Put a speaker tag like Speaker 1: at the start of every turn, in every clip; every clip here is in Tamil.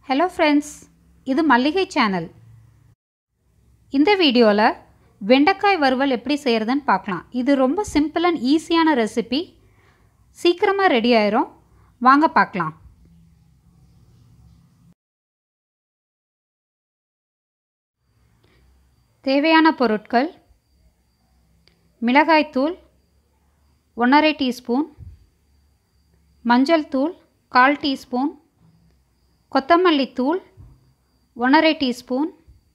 Speaker 1: ஹலோ ஃப்ரெண்ட்ஸ் இது மல்லிகை சேனல் இந்த வீடியோவில் வெண்டைக்காய் வறுவல் எப்படி செய்கிறதுன்னு பார்க்கலாம் இது ரொம்ப சிம்பிள் அண்ட் ஈஸியான ரெசிபி சீக்கிரமாக ரெடி ஆயிரும் வாங்க பார்க்கலாம் தேவையான பொருட்கள் மிளகாய்த்தூள் ஒன்றரை டீஸ்பூன் மஞ்சள் தூள் கால் டீஸ்பூன் கொத்தமல்லி தூள் ஒன்றரை டீஸ்பூன்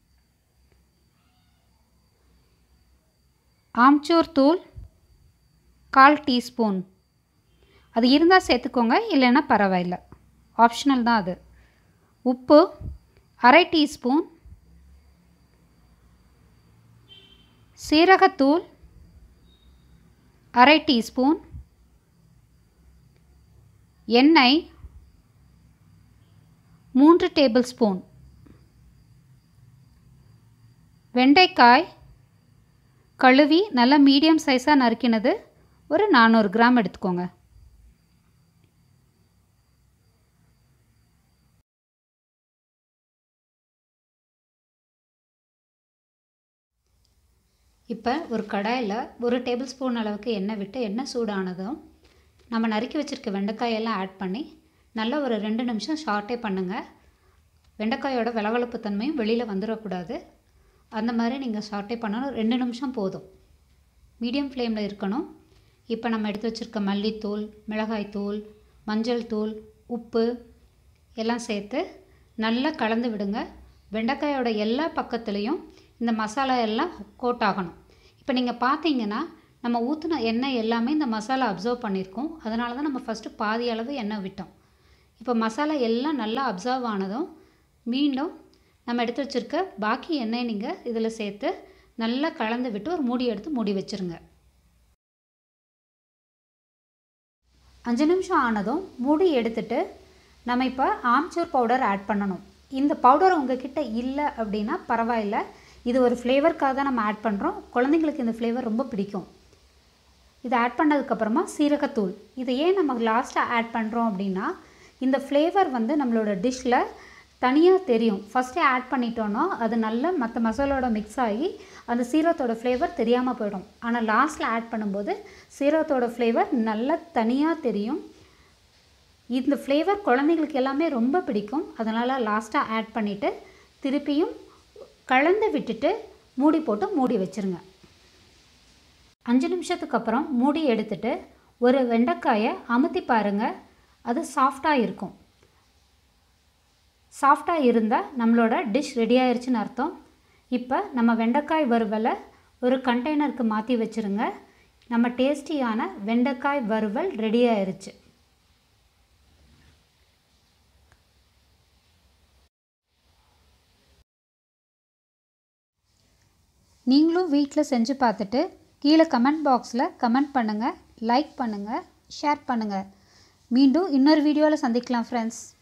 Speaker 1: ஆம்ச்சூர் தூள் கால் டீஸ்பூன் அது இருந்தால் சேர்த்துக்கோங்க இல்லைன்னா பரவாயில்ல ஆப்ஷனல் தான் அது உப்பு அரை டீஸ்பூன் சீரகத்தூள் அரை டீஸ்பூன் எண்ணெய் மூன்று டேபிள் ஸ்பூன் வெண்டைக்காய் கழுவி நல்லா மீடியம் சைஸாக நறுக்கினது ஒரு நானூறு கிராம் எடுத்துக்கோங்க இப்போ ஒரு கடாயில் ஒரு டேபிள் ஸ்பூன் அளவுக்கு எண்ணெய் விட்டு எண்ணெய் சூடானதும் நம்ம நறுக்கி வச்சுருக்க வெண்டைக்காயெல்லாம் ஆட் பண்ணி நல்லா ஒரு ரெண்டு நிமிஷம் ஷார்ட்டே பண்ணுங்கள் வெண்டைக்காயோட விளவளப்பு தன்மையும் வெளியில் வந்துடக்கூடாது அந்த மாதிரி நீங்கள் ஷார்ட்டே பண்ணணும் ரெண்டு நிமிஷம் போதும் மீடியம் ஃப்ளேமில் இருக்கணும் இப்போ நம்ம எடுத்து வச்சுருக்க மல்லித்தூள் மிளகாய்த்தூள் மஞ்சள் தூள் உப்பு எல்லாம் சேர்த்து நல்லா கலந்து விடுங்க வெண்டைக்காயோட எல்லா பக்கத்துலேயும் இந்த மசாலா எல்லாம் கோட் ஆகணும் இப்போ நீங்கள் பார்த்தீங்கன்னா நம்ம ஊற்றின எண்ணெய் எல்லாமே இந்த மசாலா அப்சர்வ் பண்ணியிருக்கோம் அதனால தான் நம்ம ஃபஸ்ட்டு பாதி அளவு எண்ணெய் விட்டோம் இப்போ மசாலா எல்லாம் நல்லா அப்சர்வ் ஆனதும் மீண்டும் நம்ம எடுத்து வச்சுருக்க பாக்கி எண்ணெய் நீங்கள் இதில் சேர்த்து நல்லா கலந்து விட்டு ஒரு மூடி எடுத்து மூடி வச்சுருங்க அஞ்சு நிமிஷம் ஆனதும் மூடி எடுத்துட்டு நம்ம இப்போ ஆம்ச்சூர் பவுடர் ஆட் பண்ணணும் இந்த பவுடர் உங்ககிட்ட இல்லை அப்படின்னா பரவாயில்ல இது ஒரு ஃப்ளேவருக்காக தான் நம்ம ஆட் பண்ணுறோம் குழந்தைங்களுக்கு இந்த ஃப்ளேவர் ரொம்ப பிடிக்கும் இதை ஆட் பண்ணதுக்கப்புறமா சீரகத்தூள் இதை ஏன் நம்ம லாஸ்ட்டாக ஆட் பண்ணுறோம் அப்படின்னா இந்த ஃப்ளேவர் வந்து நம்மளோட டிஷ்ஷில் தனியாக தெரியும் ஃபஸ்ட்டே ஆட் பண்ணிட்டோன்னா அது நல்லா மற்ற மசாலோட மிக்ஸ் ஆகி அந்த சீரகத்தோட ஃப்ளேவர் தெரியாமல் போயிடும் ஆனால் லாஸ்ட்டில் ஆட் பண்ணும்போது சீரகத்தோட ஃப்ளேவர் நல்லா தனியாக தெரியும் இந்த ஃப்ளேவர் குழந்தைங்களுக்கு எல்லாமே ரொம்ப பிடிக்கும் அதனால் லாஸ்ட்டாக ஆட் பண்ணிவிட்டு திருப்பியும் கலந்து விட்டுட்டு மூடி போட்டு மூடி வச்சுருங்க அஞ்சு நிமிஷத்துக்கு அப்புறம் மூடி எடுத்துட்டு ஒரு வெண்டைக்காயை அமுத்தி பாருங்கள் அது சாஃப்டாக இருக்கும் சாஃப்டாக இருந்தால் நம்மளோட டிஷ் ரெடி ஆயிடுச்சுன்னு அர்த்தம் இப்போ நம்ம வெண்டைக்காய் வறுவலை ஒரு கண்டெய்னருக்கு மாற்றி வச்சுருங்க நம்ம டேஸ்டியான வெண்டைக்காய் வறுவல் ரெடி ஆயிருச்சு நீங்களும் வீட்டில் செஞ்சு பார்த்துட்டு கீழே கமெண்ட் பாக்ஸில் கமெண்ட் பண்ணுங்கள் லைக் பண்ணுங்கள் ஷேர் பண்ணுங்கள் மீண்டும் இன்னொரு வீடியோவில் சந்திக்கலாம் ஃப்ரெண்ட்ஸ்